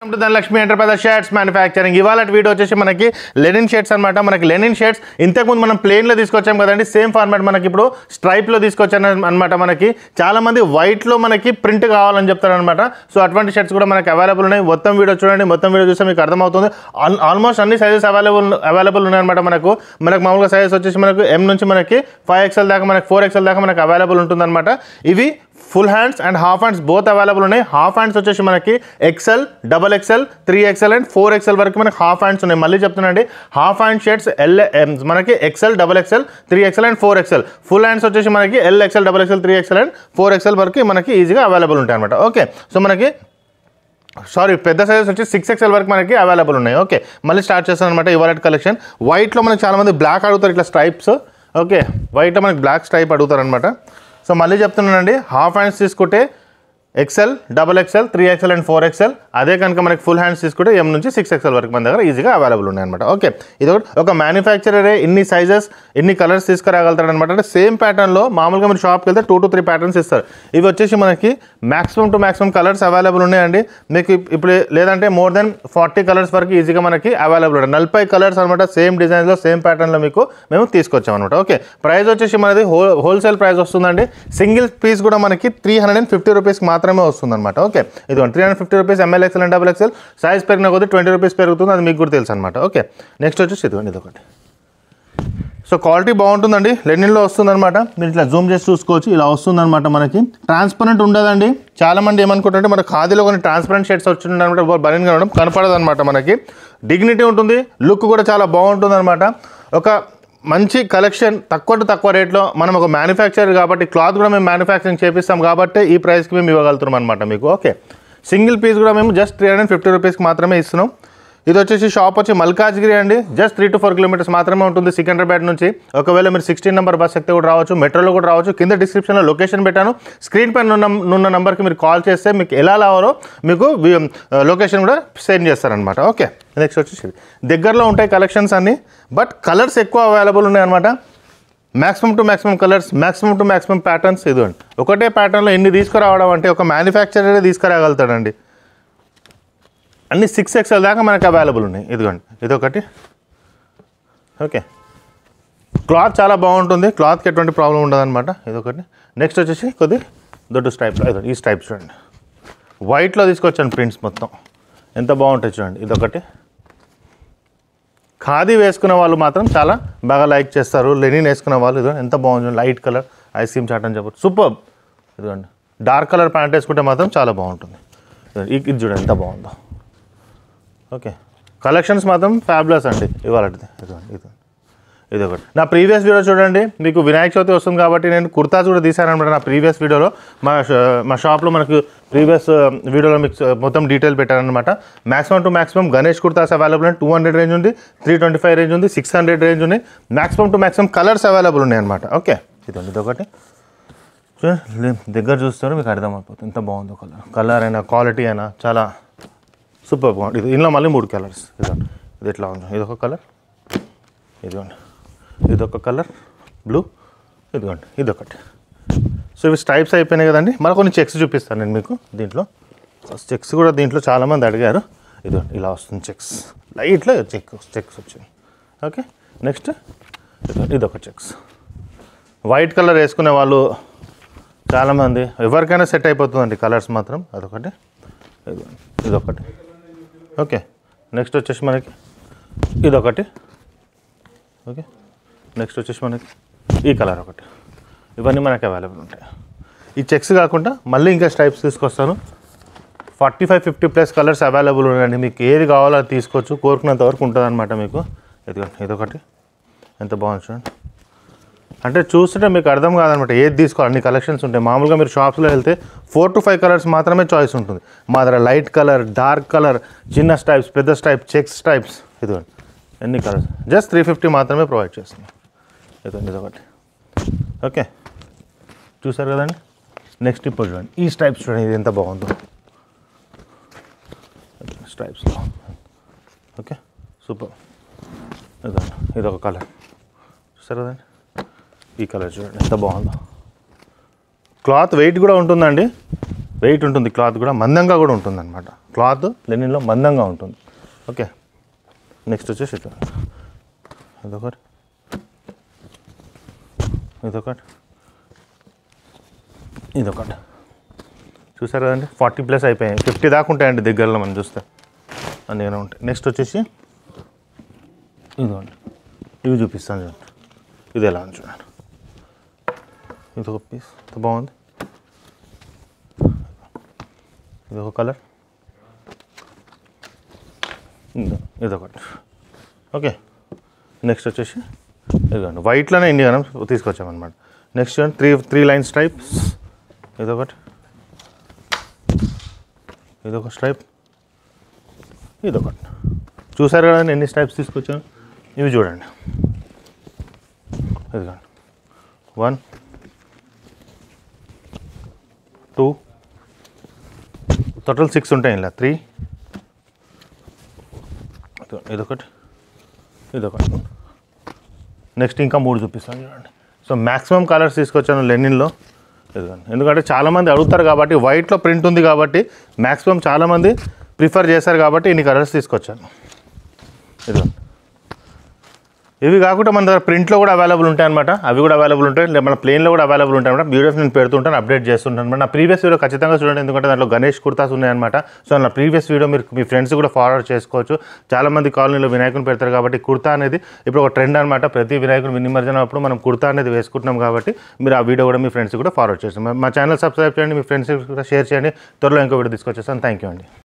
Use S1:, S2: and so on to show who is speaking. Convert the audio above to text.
S1: To Dhanalakshmi enterprises shirts manufacturing ఇవాళ video వచ్చేసి మనకి లెనిన్ షర్ట్స్ అనమాట మనకి లెనిన్ షర్ట్స్ ఇంతకుముందు మనం ప్లేన్లో తీసుకొచ్చాం కదండి సేమ్ ఫార్మాట్ మనకి ఇప్పుడు స్ట్రైప్లో తీసుకొచ్చాను అనమాట మనకి చాలా మంది వైట్లో మనకి ప్రింట్ కావాలని చెప్తారు అనమాట సో అటువంటి షర్ట్స్ కూడా మనకి అవైలబుల్ ఉన్నాయి మొత్తం వీడియో చూడండి మొత్తం వీడియో చూస్తే మీకు అర్థమవుతుంది ఆల్ ఆల్మోస్ట్ అన్ని సైజెస్ అవైలబుల్ అవైలబుల్ ఉన్నాయన్నమాట మనకు మనకు మామూలుగా సైజెస్ వచ్చేసి మనకు ఎం నుంచి మనకి ఫైవ్ ఎక్స్ఎల్ దాకా మనకి ఫోర్ ఎక్స్ఎల్ దాకా మనకి అవైలబుల్ ఉంటుందన్నమాట ఇవి full hands and half hands both available ఉన్నాయి హాఫ్ హ్యాండ్స్ వచ్చేసి మనకి XL double XL three XL and four XL వరకు మనకి హాఫ్ హ్యాండ్స్ ఉన్నాయి మళ్ళీ చెప్తున్నాండి హాఫ్ హ్యాండ్ షర్ట్స్ ఎల్ మనకి XL double XL three XL and four XL full hands వచ్చేసి మనకి L XL double XL three XL and four XL వరకు మనకి ఈజీగా అవైలబుల్ ఉంటాయి అనమాట ఓకే సో మనకి సారీ పెద్ద సైజెస్ వచ్చి సిక్స్ ఎక్స్ఎల్ వరకు మనకి అవైలబుల్ ఉన్నాయి ఓకే మళ్ళీ స్టార్ట్ చేస్తాను అనమాట ఇవాళ కలెక్షన్ వైట్లో మనకి చాలామంది బ్లాక్ అడుగుతారు ఇట్లా స్ట్రైప్స్ ఓకే వైట్లో మనకి బ్లాక్ స్ట్రైప్ అడుగుతారు అనమాట సో మళ్ళీ చెప్తున్నానండి హాఫ్ హ్యాండ్స్ తీసుకుంటే XL double XL three XL and four XL అదే కనుక మనకి ఫుల్ హ్యాండ్స్ తీసుకుంటే ఎం నుంచి సిక్స్ ఎక్సెల్ వరకు మన దగ్గర ఈజీగా అవైలబుల్ ఉన్నాయి అనమాట ఓకే ఇది ఒకటి ఒక మ్యానుఫ్యాక్చరరే ఇన్ని సైజెస్ ఇన్ని కలర్స్ తీసుకురాగలుగుతాడు అనమాట అంటే సేమ్ ప్యాటర్న్లో మామూలుగా మీరు షాప్కి వెళ్తే టూ టు త్రీ ప్యాటర్న్స్ ఇస్తారు ఇవి వచ్చేసి మనకి maximum to maximum colours available ఉన్నాయండి మీకు ఇప్- ఇప్పుడు లేదంటే మోర్ దెన్ ఫార్టీ కలర్స్ వరకు ఈజీగా మనకి అవైలబుల్ ఉన్నాయి నలభై కలర్స్ అనమాట సేమ్ డిజైన్లో సేమ్ ప్యాటర్న్లో మీకు మేము తీసుకొచ్చాం అనమాట ఓకే ప్రైస్ వచ్చేసి మనది హోల్ హోల్సేల్ ప్రైస్ వస్తుందండి సింగిల్ పీస్ కూడా మనకి త్రీ హండ్రెడ్ అండ్ ఫిఫ్టీ రూపీస్కి మాత్రమే వస్తుందన్నమాట ఓకే ఇది three hundred fifty rupees M L XL and double XL size పెరిగిన కొద్దీ ట్వంటీ రూపీస్ పెరుగుతుంది అది మీకు కూడా తెలుసు అనమాట ఓకే నెక్స్ట్ వచ్చేసి ఇదిగోండి ఇది ఒకటి సో క్వాలిటీ బాగుంటుందండి లెనిన్లో వస్తుందన్నమాట మీరు ఇట్లా జూమ్ చేసి చూసుకోవచ్చు ఇలా వస్తుందన్నమాట మనకి ట్రాన్స్పరెంట్ ఉండదండి చాలా మంది ఏమనుకుంటారంటే మన ఖాదీలో కొన్ని ట్రాన్స్పరెంట్ షర్ట్స్ వచ్చిందనమాట బలిన్ కనడం కనపడదు అనమాట మనకి డిగ్నిటీ ఉంటుంది లుక్ కూడా చాలా బాగుంటుంది అనమాట ఒక మంచి కలెక్షన్ తక్కువ టు తక్కువ రేట్లో మనం ఒక మ్యానుఫ్యాక్చర్ కాబట్టి క్లాత్ కూడా మేము మ్యానుఫ్యాక్చరింగ్ చేపిస్తాం కాబట్టి ఈ ప్రైస్కి మేము ఇవ్వగలుగుతున్నాం అనమాట మీకు ఓకే సింగిల్ పీస్ కూడా మేము జస్ట్ త్రీ హండ్రెడ్ ఫిఫ్టీ రూపీస్కి మాత్రమే ఇస్తున్నాం ఇది వచ్చేసి షాప్ వచ్చి మల్కాజ్గిరి అండి just three to four kilometres మాత్రమే ఉంటుంది సికింద్రాబాద్ నుంచి ఒకవేళ మీరు సిక్స్టీన్ నెంబర్ బస్ ఎక్కితే కూడా రావచ్చు మెట్రోలో కూడా రావచ్చు కింద డిస్క్రిప్షన్లో లొకేషన్ పెట్టాను స్క్రీన్ పైన ఉన్న ఉన్న నెంబర్కి మీరు కాల్ చేస్తే మీకు ఎలా రావాలో మీకు లొకేషన్ కూడా సెండ్ చేస్తారనమాట ఓకే నెక్స్ట్ వచ్చేసి ఇది. దగ్గరలో ఉంటాయి కలెక్షన్స్ అన్నీ బట్ కలర్స్ ఎక్కువ అవైలబుల్ ఉన్నాయి అనమాట maximum to maximum colours maximum to maximum patterns ఇదిగోండి ఒకటే ప్యాటర్న్లో ఎన్ని తీసుకురావడం అంటే ఒక మ్యానుఫ్యాక్చరరే తీసుకురాగలుగుతాడండి అన్ని సిక్స్ ఎక్స్ఎల్ దాకా మనకు అవైలబుల్ ఉన్నాయి ఇదిగోండి ఇదొకటి ఓకే క్లాత్ చాలా బాగుంటుంది క్లాత్కి ఎటువంటి ప్రాబ్లం ఉండదన్నమాట ఇదొకటి నెక్స్ట్ వచ్చేసి కొద్ది దొడ్డు స్ట్రైప్ ఇదిగోండి ఈ స్ట్రైప్ చూడండి వైట్లో తీసుకొచ్చాను ప్రింట్స్ మొత్తం ఎంత బాగుంటాయి చూడండి ఇదొకటి ఖాదీ వేసుకున్న వాళ్ళు మాత్రం చాలా బాగా లైక్ చేస్తారు లెనిన్ వేసుకున్న వాళ్ళు ఇదిగో ఎంత బాగుంది light colour ice cream chat అని చెప్పచ్చు సూపర్ ఇదిగోండి డార్క్ కలర్ ప్యాంట్ వేసుకుంటే మాత్రం చాలా బాగుంటుంది ఇదిగోండి, ఇది ఇది చూడండి ఎంత బాగుందో ఓకే కలెక్షన్స్ మాత్రం ఫ్యాబ్లెస్ అండి ఇవాళ ఇదిగోండి ఇది ఇది ఒకటి నా ప్రీవియస్ వీడియో చూడండి మీకు వినాయక చవితి వస్తుంది కాబట్టి నేను కుర్తాస్ కూడా తీసానమాట నా ప్రీవియస్ వీడియోలో మా ష- మా షాప్లో మనకు ప్రీవియస్ వీడియోలో మీకు స- మొత్తం డీటెయిల్ పెట్టానమాట maximum to maximum Ganesh kurtas available అండి టూ హండ్రెడ్ రేంజ్ ఉంది త్రీ ట్వంటీ ఫైవ్ రేంజ్ ఉంది సిక్స్ హండ్రెడ్ రేంజ్ ఉంది maximum to maximum colours available ఉన్నాయి అనమాట ఓకే ఇదండి ఇదొకటి చూడండి దగ్గర చూస్తారు మీకు అర్థమైపోతుంది ఎంత బాగుందో కలర్ కలర్ అయినా క్వాలిటీ అయినా చాలా సూపర్ బాగుంది ఇది ఇందులో మళ్ళీ మూడు కలర్స్ ఇదండి ఇది ఎట్లా ఉంది ఇదొక కలర్ ఇదిగోండి ఇదొక కలర్ బ్లూ ఇదిగోండి ఇదొకటి సో ఇవి స్ట్రైప్స్ అయిపోయినాయి కదండి మళ్ళీ కొన్ని చెక్స్ చూపిస్తాను నేను మీకు దీంట్లో చెక్స్ కూడా దీంట్లో చాలామంది అడిగారు ఇదిగోండి ఇలా వస్తుంది చెక్స్ లైట్లో చెక్ చెక్స్ వచ్చింది ఓకే నెక్స్ట్ ఇదిగోండి ఇదొక చెక్స్ వైట్ కలర్ వేసుకునే వాళ్ళు చాలామంది ఎవరికైనా సెట్ అయిపోతుందండి కలర్స్ మాత్రం అదొకటి ఇదిగోండి ఇదొకటి ఓకే నెక్స్ట్ వచ్చేసి మనకి ఇదొకటి ఓకే నెక్స్ట్ వచ్చేసి మనకి ఈ కలర్ ఒకటి ఇవన్నీ మనకి అవైలబుల్ ఉంటాయి ఈ చెక్స్ కాకుండా మళ్ళీ ఇంకా స్టైప్స్ తీసుకొస్తాను forty five fifty plus colours available ఉన్నాయండి మీకు ఏది కావాలో అది తీసుకోవచ్చు కోరుకున్నంత వరకు ఉంటుంది అనమాట మీకు ఇదిగోండి ఇదొకటి ఎంత బాగుంది చూడండి అంటే చూస్తుంటే మీకు అర్థం కాదనమాట ఏది తీసుకోవాలి అన్ని కలెక్షన్స్ ఉంటాయి మామూలుగా మీరు షాప్స్లో వెళ్తే ఫోర్ టు ఫైవ్ కలర్స్ మాత్రమే చాయిస్ ఉంటుంది మా దగ్గర లైట్ కలర్ డార్క్ కలర్ చిన్న స్టైప్స్ పెద్ద స్టైప్ చెక్స్ టైప్స్ ఇదిగోండి ఎన్ని కలర్స్ జస్ట్ త్రీ ఫిఫ్టీ మాత్రమే ప్రొవైడ్ చేస్తున్నాం ఇదిగోండి ఇదొకటి ఓకే చూసారు కదండి నెక్స్ట్ ఇప్పుడు చూడండి ఈ స్టైప్స్ చూడండి ఇది ఎంత బాగుందో స్ట్రైప్స్లో ఓకే సూపర్ ఇదండి ఇదొక కలర్ చూసారు కదండి ఈ కలర్ చూడండి ఎంత బాగుందో క్లాత్ వెయిట్ కూడా ఉంటుందండి వెయిట్ ఉంటుంది క్లాత్ కూడా మందంగా కూడా ఉంటుంది అనమాట క్లాత్ లెనిన్లో మందంగా ఉంటుంది ఓకే నెక్స్ట్ వచ్చేసి ఇట్లా ఇదొకటి ఇదొకటి ఇదొకటి చూసారు కదండి ఫార్టీ ప్లస్ అయిపోయాయి ఫిఫ్టీ దాకా ఉంటాయండి దగ్గరలో మనం చూస్తే అన్నీ ఉంటాయి నెక్స్ట్ వచ్చేసి ఇదిగోండి ఇవి చూపిస్తాను చూడండి ఇది ఎలా ఉంది చూడండి ఇది ఒక పీస్ ఎంత బాగుంది ఇది ఒక కలర్ ఇదొకటి ఓకే నెక్స్ట్ వచ్చేసి ఇదిగోండి వైట్లోనే ఇండియా తీసుకొచ్చామన్నమాట నెక్స్ట్ చూడండి త్రీ త్రీ లైన్ స్ట్రైప్స్ ఇదొకటి ఇదొక స్ట్రైప్ ఇదొకటి చూసారు కదండి ఎన్ని స్ట్రైప్స్ తీసుకొచ్చాను ఇవి చూడండి ఇదిగోండి వన్ టూ టోటల్ సిక్స్ ఉంటాయి ఇలా త్రీ ఇదొకటి ఇదొకటి నెక్స్ట్ ఇంకా మూడు చూపిస్తాను చూడండి సో మ్యాక్సిమం కలర్స్ తీసుకొచ్చాను లెనిన్లో ఇదిగోండి ఎందుకంటే చాలామంది అడుగుతారు కాబట్టి వైట్లో ప్రింట్ ఉంది కాబట్టి మ్యాక్సిమం చాలామంది ప్రిఫర్ చేస్తారు కాబట్టి ఇన్ని కలర్స్ తీసుకొచ్చాను ఇదిగోండి ఇవి కాకుండా మన దగ్గర ప్రింట్లో కూడా అవైలబుల్ ఉంటాయి అనమాట అవి కూడా అవైలబుల్ ఉంటాయి లేదా మన ప్లేన్లో కూడా అవైలబుల్ ఉంటాయి అనమాట వీడియోస్ నేను పెడుతుంటాను అప్డేట్ చేస్తుంటాను అనమాట నా ప్రీవియస్ వీడియో ఖచ్చితంగా చూడండి ఎందుకంటే దాంట్లో గణేష్ కుర్తాస్ ఉన్నాయన్నమాట సో నా ప్రీవియస్ వీడియో మీరు మీ ఫ్రెండ్స్ కూడా ఫార్వర్డ్ చేసుకోవచ్చు చాలామంది కాలనీలో వినాయకుని పెడతారు కాబట్టి కుర్తా అనేది ఇప్పుడు ఒక ట్రెండ్ అనమాట ప్రతి వినాయకుడు నిమజ్జనం అప్పుడు మనం కుర్తా అనేది వేసుకుంటున్నాం కాబట్టి మీరు ఆ వీడియో కూడా మీ ఫ్రెండ్స్ కూడా ఫార్వర్డ్ చేస్తాం మా ఛానల్ సబ్స్క్రైబ్ చేయండి మీ ఫ్రెండ్స్ కూడా షేర్ చేయండి త్వరలో ఇంకో వీడియో తీసుకొచ్చేస్తాను థ్యాంక్ యూ అండి